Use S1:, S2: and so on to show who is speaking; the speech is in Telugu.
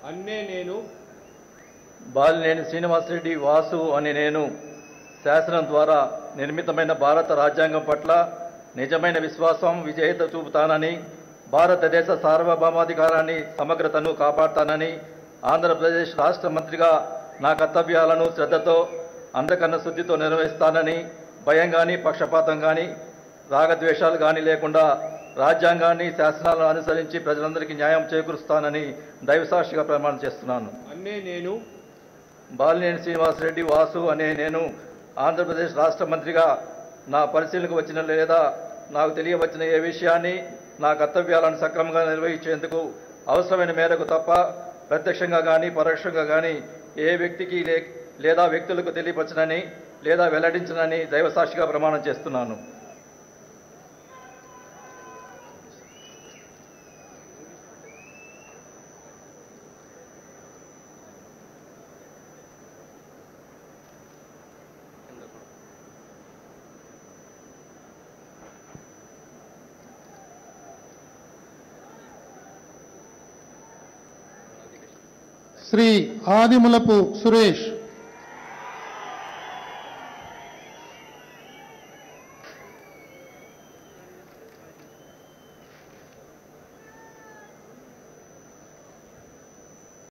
S1: అన్నే నేను
S2: బాలినేని శ్రీనివాసరెడ్డి వాసు అని నేను శాసనం ద్వారా నిర్మితమైన భారత రాజ్యాంగం పట్ల నిజమైన విశ్వాసం విజేత చూపుతానని భారతదేశ సార్వభౌమాధికారాన్ని సమగ్రతను కాపాడుతానని ఆంధ్రప్రదేశ్ రాష్ట్ర మంత్రిగా నా కర్తవ్యాలను శ్రద్ధతో అందకన్న శుద్ధితో నిర్వహిస్తానని భయం కానీ పక్షపాతం కానీ రాగద్వేషాలు కానీ లేకుండా రాజ్యాంగాన్ని శాసనాలను అనుసరించి ప్రజలందరికీ న్యాయం చేకూరుస్తానని దైవసాక్షిగా ప్రమాణం చేస్తున్నాను
S1: అన్నే నేను
S2: బాలినేని శ్రీనివాసరెడ్డి వాసు అనే నేను ఆంధ్రప్రదేశ్ రాష్ట్ర మంత్రిగా నా పరిశీలనకు వచ్చిన లేదా నాకు తెలియవచ్చిన ఏ విషయాన్ని నా కర్తవ్యాలను సక్రమంగా నిర్వహించేందుకు అవసరమైన మేరకు తప్ప ప్రత్యక్షంగా కానీ పరోక్షంగా కానీ ఏ వ్యక్తికి లే లేదా వ్యక్తులకు తెలియపరచనని లేదా వెల్లడించనని దైవసాక్షిగా ప్రమాణం చేస్తున్నాను
S3: శ్రీ ఆదిములపు సురేష్